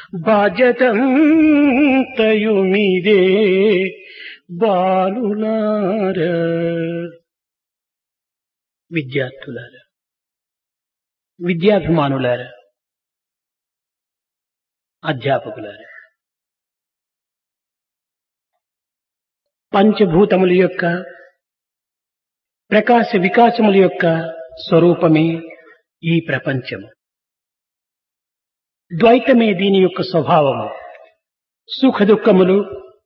బాధ్యతంతయు మీదే బాలులార విద్యార్థులారా విద్యాభిమానులారా అధ్యాపకులారా పంచభూతముల యొక్క ప్రకాశ వికాసముల యొక్క స్వరూపమే ఈ ప్రపంచము ద్వైతమే దీని యొక్క స్వభావము సుఖ దుఃఖములు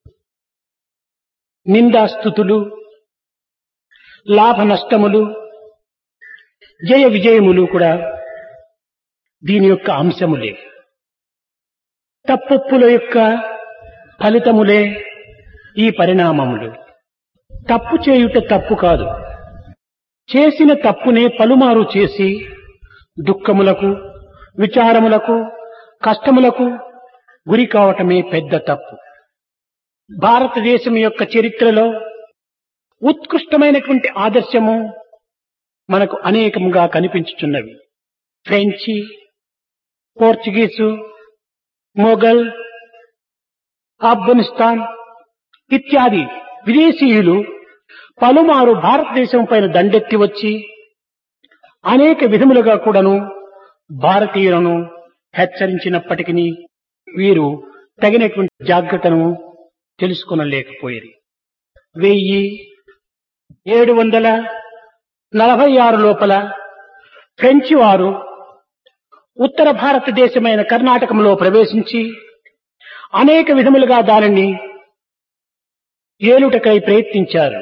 నిందాస్థుతులు లాభ నష్టములు జయ విజయములు కూడా దీని యొక్క అంశములే తప్పొప్పుల యొక్క ఫలితములే ఈ పరిణామములు తప్పు చేయుట తప్పు కాదు చేసిన తప్పునే పలుమారు చేసి దుఃఖములకు విచారములకు కష్టములకు గురి కావటమే పెద్ద తప్పు భారతదేశం యొక్క చరిత్రలో ఉత్కృష్టమైనటువంటి ఆదర్శము మనకు అనేకముగా కనిపించుచున్నవి ఫ్రెంచి పోర్చుగీసు మొఘల్ ఆఫ్ఘనిస్తాన్ ఇత్యాది విదేశీయులు పలుమారు భారతదేశం పైన దండెత్తి వచ్చి అనేక విధములుగా కూడాను భారతీయులను హెచ్చరించినప్పటికీ వీరు తగినటువంటి జాగ్రత్తను తెలుసుకొనలేకపోయారు వెయ్యి ఏడు వందల నలభై ఆరు లోపల ఫ్రెంచి వారు ఉత్తర భారతదేశమైన కర్ణాటకంలో ప్రవేశించి అనేక విధములుగా దానిని ఏలుటకై ప్రయత్నించారు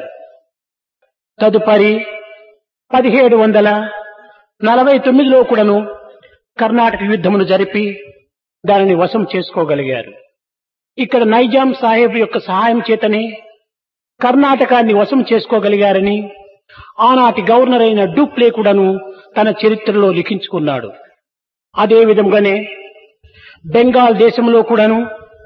తదుపరి పదిహేడు వందల నలభై తొమ్మిదిలో కూడాను కర్ణాటక యుద్ధమును జరిపి దానిని వశం చేసుకోగలిగారు ఇక్కడ నైజాం సాహెబ్ యొక్క సహాయం చేతనే కర్ణాటకాన్ని వశం చేసుకోగలిగారని ఆనాటి గవర్నర్ అయిన డూప్లే కూడాను తన చరిత్రలో లిఖించుకున్నాడు అదే విధంగానే బెంగాల్ దేశంలో కూడాను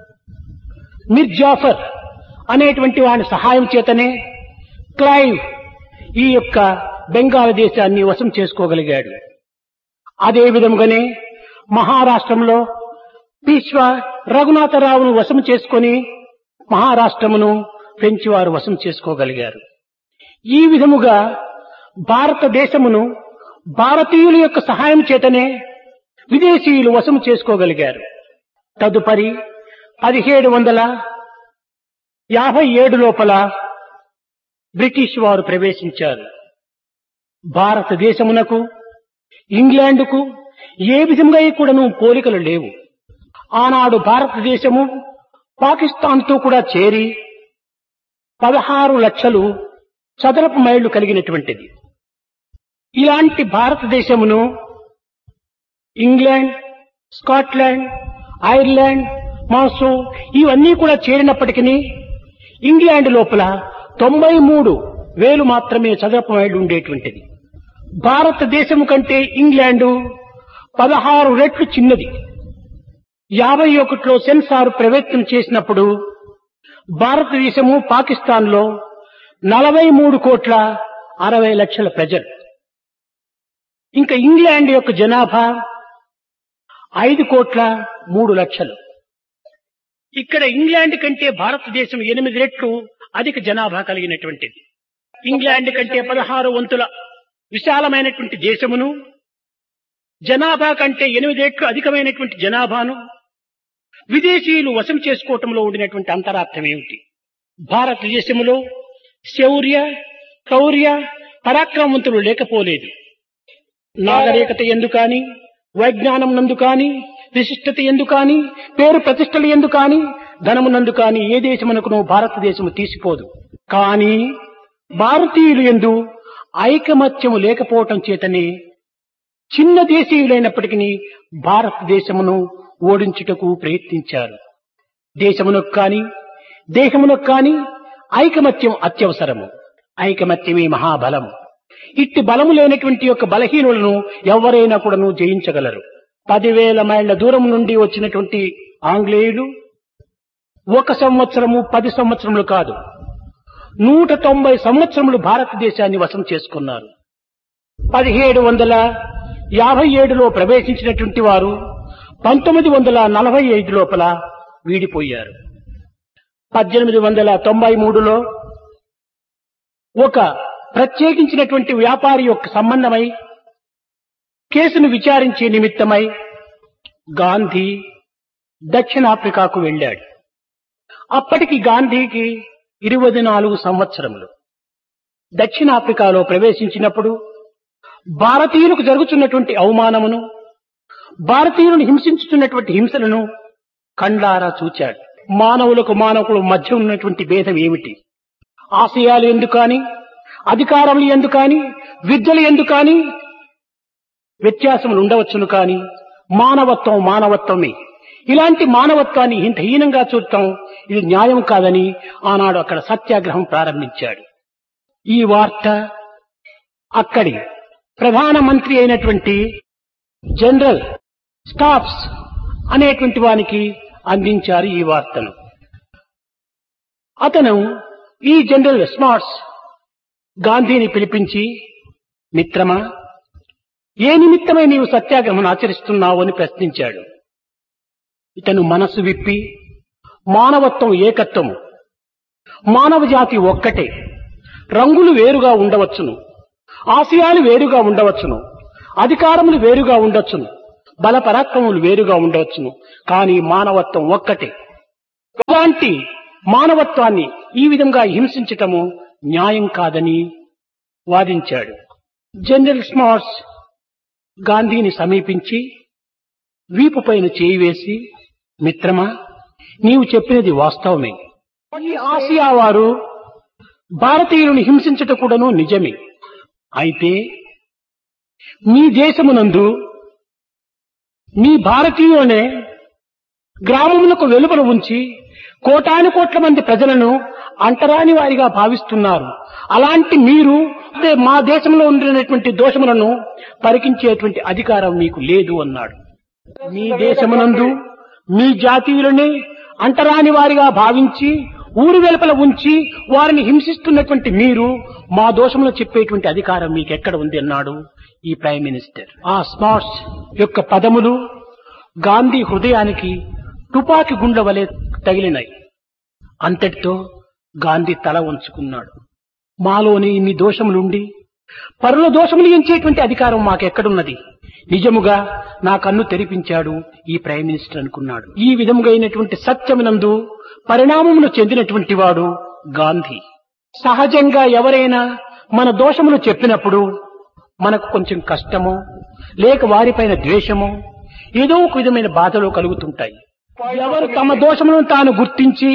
మిర్జాఫర్ అనేటువంటి వాని సహాయం చేతనే క్లైవ్ ఈ యొక్క బెంగాల్ దేశాన్ని వశం చేసుకోగలిగాడు అదే విధంగానే మహారాష్ట్రంలో పీష్వా రఘునాథరావును వశం చేసుకొని మహారాష్ట్రమును ఫ్రెంచి వారు వశం చేసుకోగలిగారు ఈ విధముగా భారతదేశమును భారతీయుల యొక్క సహాయం చేతనే విదేశీయులు వశం చేసుకోగలిగారు తదుపరి పదిహేడు వందల యాభై ఏడు లోపల బ్రిటిష్ వారు ప్రవేశించారు భారతదేశమునకు ఇంగ్లాండుకు ఏ విధంగా కూడాను పోలికలు లేవు ఆనాడు భారతదేశము పాకిస్తాన్తో కూడా చేరి పదహారు లక్షలు చదరపు మైళ్లు కలిగినటువంటిది ఇలాంటి భారతదేశమును ఇంగ్లాండ్ స్కాట్లాండ్ ఐర్లాండ్ మాసో ఇవన్నీ కూడా చేరినప్పటికీ ఇంగ్లాండ్ లోపల తొంభై మూడు వేలు మాత్రమే చదరపు మైళ్ళు ఉండేటువంటిది భారతదేశము కంటే ఇంగ్లాండు పదహారు రెట్లు చిన్నది యాభై ఒకటిలో సెన్సార్ ప్రయత్నం చేసినప్పుడు భారతదేశము పాకిస్తాన్ లో నలభై మూడు కోట్ల అరవై లక్షల ప్రజలు ఇంకా ఇంగ్లాండ్ యొక్క జనాభా ఐదు కోట్ల మూడు లక్షలు ఇక్కడ ఇంగ్లాండ్ కంటే భారతదేశం ఎనిమిది రెట్లు అధిక జనాభా కలిగినటువంటిది ఇంగ్లాండ్ కంటే పదహారు వంతుల విశాలమైనటువంటి దేశమును జనాభా కంటే ఎనిమిది రెట్లు అధికమైనటువంటి జనాభాను విదేశీయులు వశం చేసుకోవటంలో ఉండినటువంటి అంతరార్థం ఏమిటి భారతదేశంలో శౌర్య శౌర్య పరాక్రమవంతులు లేకపోలేదు నాగరికత ఎందు కాని వైజ్ఞానం నందు కాని విశిష్టత ఎందు కాని పేరు ప్రతిష్టలు ఎందు కాని ధనము నందు కాని ఏ దేశమునకును భారతదేశము తీసిపోదు కానీ భారతీయులు ఎందు ఐకమత్యము లేకపోవటం చేతనే చిన్న దేశీయులైనప్పటికీ భారతదేశమును ఓడించుటకు ప్రయత్నించారు దేశమునకు కాని దేశమునకు కాని ఐకమత్యం అత్యవసరము ఐకమత్యమే మహాబలము ఇట్టి బలము లేనటువంటి యొక్క బలహీనులను ఎవరైనా కూడాను జయించగలరు పదివేల మైళ్ళ దూరం నుండి వచ్చినటువంటి ఆంగ్లేయులు ఒక సంవత్సరము పది సంవత్సరములు కాదు నూట తొంభై సంవత్సరములు భారతదేశాన్ని వశం చేసుకున్నారు పదిహేడు వందల యాభై ఏడులో ప్రవేశించినటువంటి వారు పంతొమ్మిది వందల నలభై ఐదు లోపల వీడిపోయారు పద్దెనిమిది వందల తొంభై మూడులో ఒక ప్రత్యేకించినటువంటి వ్యాపారి యొక్క సంబంధమై కేసును విచారించే నిమిత్తమై గాంధీ దక్షిణాఫ్రికాకు వెళ్ళాడు అప్పటికి గాంధీకి ఇరవై నాలుగు సంవత్సరములు దక్షిణాఫ్రికాలో ప్రవేశించినప్పుడు భారతీయులకు జరుగుతున్నటువంటి అవమానమును భారతీయులను హింసించుతున్నటువంటి హింసలను కండ్లారా చూచాడు మానవులకు మానవుల మధ్య ఉన్నటువంటి భేదం ఏమిటి ఆశయాలు ఎందుకని అధికారములు ఎందుకని విద్యలు ఎందుకని వ్యత్యాసములు ఉండవచ్చును కాని మానవత్వం మానవత్వమే ఇలాంటి మానవత్వాన్ని ఇంత హీనంగా చూడటం ఇది న్యాయం కాదని ఆనాడు అక్కడ సత్యాగ్రహం ప్రారంభించాడు ఈ వార్త అక్కడి ప్రధానమంత్రి అయినటువంటి జనరల్ స్టాఫ్స్ అనేటువంటి వానికి అందించారు ఈ వార్తను అతను ఈ జనరల్ స్మార్ట్స్ గాంధీని పిలిపించి మిత్రమా ఏ నిమిత్తమై నీవు సత్యాగ్రహం ఆచరిస్తున్నావు అని ప్రశ్నించాడు ఇతను మనసు విప్పి మానవత్వం ఏకత్వము మానవ జాతి ఒక్కటే రంగులు వేరుగా ఉండవచ్చును ఆశయాలు వేరుగా ఉండవచ్చును అధికారములు వేరుగా ఉండొచ్చును బల పరాక్రమములు వేరుగా ఉండవచ్చును కానీ మానవత్వం ఒక్కటే అలాంటి మానవత్వాన్ని ఈ విధంగా హింసించటము న్యాయం కాదని వాదించాడు జనరల్ స్మార్ట్స్ గాంధీని సమీపించి వీపు పైన చేయి వేసి మిత్రమా నీవు చెప్పినది వాస్తవమే ఈ ఆసియా వారు భారతీయులను హింసించట కూడాను నిజమే అయితే మీ దేశమునందు మీ భారతీయులనే గ్రామములకు వెలుపల ఉంచి కోటాను కోట్ల మంది ప్రజలను అంటరాని వారిగా భావిస్తున్నారు అలాంటి మీరు అదే మా దేశంలో ఉండినటువంటి దోషములను పరికించేటువంటి అధికారం మీకు లేదు అన్నాడు మీ దేశమునందు మీ జాతీయులని అంటరాని వారిగా భావించి ఊరి వెలుపల ఉంచి వారిని హింసిస్తున్నటువంటి మీరు మా దోషములు చెప్పేటువంటి అధికారం మీకు ఎక్కడ ఉంది అన్నాడు ఈ ప్రైమ్ మినిస్టర్ ఆ స్మార్ట్స్ యొక్క పదములు గాంధీ హృదయానికి తుపాకి గుండ్ల వలె తగిలినాయి అంతటితో గాంధీ తల ఉంచుకున్నాడు మాలోని ఇన్ని దోషములుండి పరుల దోషములు ఎంచేటువంటి అధికారం మాకెక్కడున్నది నిజముగా నా కన్ను తెరిపించాడు ఈ ప్రైమ్ మినిస్టర్ అనుకున్నాడు ఈ విధముగా అయినటువంటి సత్యమునందు పరిణామమును చెందినటువంటి వాడు గాంధీ సహజంగా ఎవరైనా మన దోషములు చెప్పినప్పుడు మనకు కొంచెం కష్టమో లేక వారిపైన ద్వేషమో ఏదో ఒక విధమైన బాధలు కలుగుతుంటాయి ఎవరు తమ దోషములను తాను గుర్తించి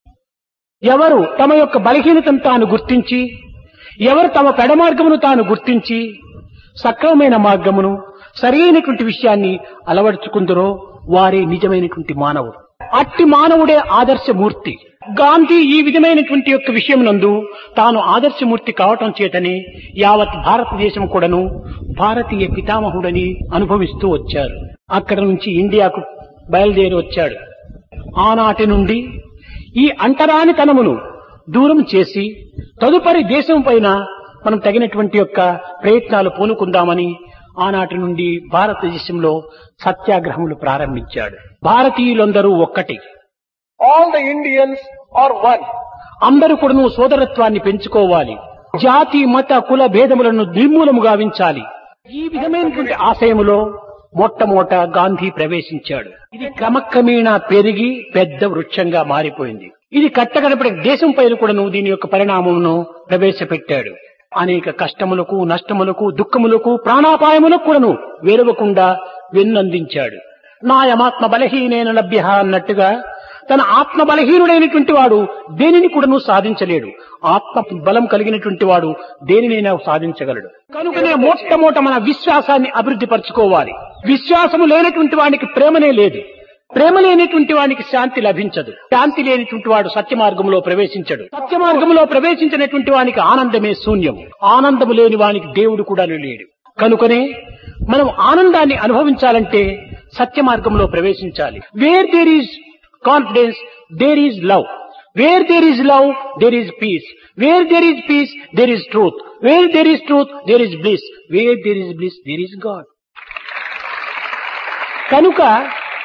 ఎవరు తమ యొక్క బలహీనతను తాను గుర్తించి ఎవరు తమ పెడమార్గమును తాను గుర్తించి సక్రమమైన మార్గమును సరైనటువంటి విషయాన్ని అలవడుచుకుందరో వారే నిజమైనటువంటి మానవుడు అట్టి మానవుడే ఆదర్శమూర్తి గాంధీ ఈ విధమైనటువంటి యొక్క విషయం నందు తాను ఆదర్శమూర్తి కావటం చేతనే యావత్ భారతదేశం కూడాను భారతీయ పితామహుడని అనుభవిస్తూ వచ్చారు అక్కడ నుంచి ఇండియాకు బయలుదేరి వచ్చాడు ఆనాటి నుండి ఈ అంటరానితనమును దూరం చేసి తదుపరి దేశం పైన మనం తగినటువంటి యొక్క ప్రయత్నాలు పూనుకుందామని ఆనాటి నుండి భారతదేశంలో సత్యాగ్రహములు ప్రారంభించాడు భారతీయులందరూ ఒక్కటి All the Indians are one. అందరూ కూడాను సోదరత్వాన్ని పెంచుకోవాలి జాతి మత కుల భేదములను నిర్మూలము గావించాలి ఈ విధమైనటువంటి ఆశయములో మొట్టమొదట గాంధీ ప్రవేశించాడు ఇది క్రమక్రమేణా పెరిగి పెద్ద వృక్షంగా మారిపోయింది ఇది కట్టగడపటి దేశం పైన కూడాను దీని యొక్క పరిణామమును ప్రవేశపెట్టాడు అనేక కష్టములకు నష్టములకు దుఃఖములకు ప్రాణాపాయములకు కూడాను వేరవకుండా వెన్నందించాడు నాయమాత్మ బలహీనైన లభ్య అన్నట్టుగా తన ఆత్మ బలహీనుడైనటువంటి వాడు దేనిని కూడాను సాధించలేడు ఆత్మ బలం కలిగినటువంటి వాడు దేనినైనా సాధించగలడు కనుకనే మొట్టమొదట మన విశ్వాసాన్ని అభివృద్ధి పరచుకోవాలి విశ్వాసము లేనటువంటి వానికి ప్రేమనే లేదు ప్రేమ లేనటువంటి వానికి శాంతి లభించదు శాంతి లేనటువంటి వాడు సత్య మార్గంలో ప్రవేశించడు సత్య మార్గంలో ప్రవేశించినటువంటి వానికి ఆనందమే శూన్యం ఆనందము లేని వానికి దేవుడు కూడా లేడు కనుకనే మనం ఆనందాన్ని అనుభవించాలంటే సత్య మార్గంలో ప్రవేశించాలి where there is confidence there is love where there is love there is peace where there is peace there is truth where there is truth there is bliss where there is bliss there is God కనుక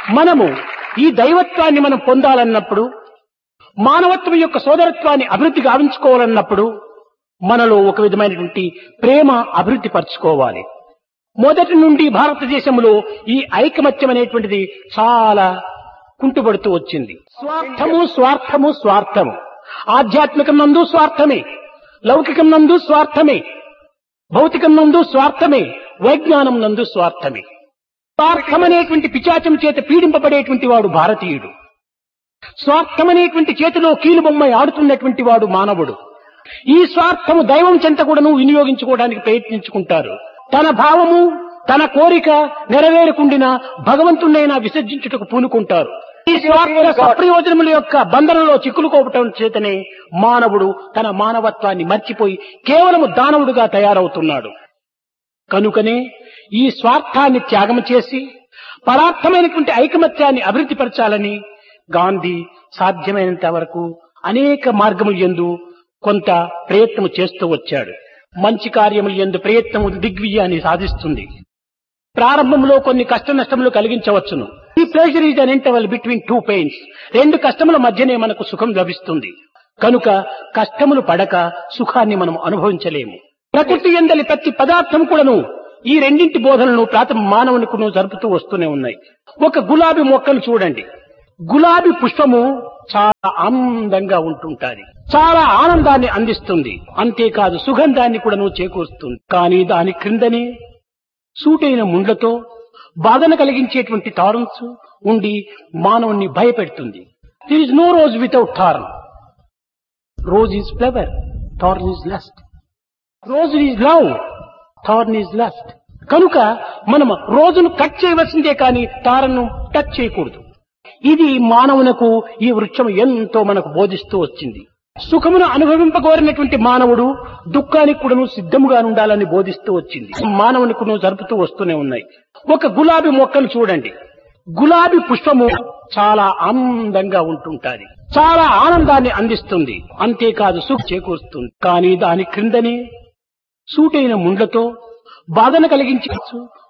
మనము ఈ దైవత్వాన్ని మనం పొందాలన్నప్పుడు మానవత్వం యొక్క సోదరత్వాన్ని అభివృద్ధి గావించుకోవాలన్నప్పుడు మనలో ఒక విధమైనటువంటి ప్రేమ అభివృద్ధి పరచుకోవాలి మొదటి నుండి భారతదేశంలో ఈ ఐకమత్యం అనేటువంటిది చాలా కుంటుపడుతూ వచ్చింది స్వార్థము స్వార్థము స్వార్థము ఆధ్యాత్మికం నందు స్వార్థమే లౌకికం నందు స్వార్థమే భౌతికం నందు స్వార్థమే వైజ్ఞానం నందు స్వార్థమే స్వార్థమనేటువంటి పిచాచం చేత పీడింపబడేటువంటి వాడు భారతీయుడు స్వార్థమనేటువంటి చేతిలో కీలుబొమ్మ ఆడుతున్నటువంటి వాడు మానవుడు ఈ స్వార్థము దైవం చెంత కూడాను వినియోగించుకోవడానికి ప్రయత్నించుకుంటారు తన భావము తన కోరిక నెరవేరకుండిన భగవంతుణ్ణైనా విసర్జించుటకు పూనుకుంటారు ఈ స్వార్థ సప్రయోజనముల యొక్క బంధనంలో చిక్కులుకోవటం చేతనే మానవుడు తన మానవత్వాన్ని మర్చిపోయి కేవలము దానవుడుగా తయారవుతున్నాడు కనుకనే ఈ స్వార్థాన్ని త్యాగం చేసి పరార్థమైనటువంటి ఐకమత్యాన్ని అభివృద్ధి పరచాలని గాంధీ సాధ్యమైనంత వరకు అనేక మార్గములు ఎందు కొంత ప్రయత్నము చేస్తూ వచ్చాడు మంచి కార్యములు ఎందు ప్రయత్నము దిగ్విజయాన్ని సాధిస్తుంది ప్రారంభంలో కొన్ని కష్ట నష్టములు కలిగించవచ్చును ఈ pleasure is an interval between two pains రెండు కష్టముల మధ్యనే మనకు సుఖం లభిస్తుంది కనుక కష్టములు పడక సుఖాన్ని మనం అనుభవించలేము ప్రకృతి ఎందలి ప్రతి పదార్థం కూడాను ఈ రెండింటి బోధనలను ప్రాత మానవునికును జరుపుతూ వస్తూనే ఉన్నాయి ఒక గులాబీ మొక్కను చూడండి గులాబీ పుష్పము చాలా ఆనందంగా ఉంటుంటాది చాలా ఆనందాన్ని అందిస్తుంది అంతేకాదు సుగంధాన్ని కూడాను చేకూరుస్తుంది కానీ దాని క్రిందనే సూటైన ముండ్లతో బాధన కలిగించేటువంటి టారన్స్ ఉండి మానవుణ్ణి భయపెడుతుంది there is no rose without thorn rose is flower thorn is lust rose is love thorn is lust కనుక మనం రోజును కట్ చేయవలసిందే కానీ తారను టచ్ చేయకూడదు ఇది మానవునకు ఈ వృక్షం ఎంతో మనకు బోధిస్తూ వచ్చింది సుఖమును అనుభవింపగోరినటువంటి మానవుడు దుఃఖానికి కూడాను సిద్ధముగా ఉండాలని బోధిస్తూ వచ్చింది మానవునికును జరుపుతూ వస్తూనే ఉన్నాయి ఒక గులాబీ మొక్కను చూడండి గులాబీ పుష్పము చాలా ఆనందంగా ఉంటుంటాది చాలా ఆనందాన్ని అందిస్తుంది అంతేకాదు సుఖ చేకూరుస్తుంది కానీ దాని క్రిందనే సూటైన ముండ్లతో బాధన కలిగించవచ్చు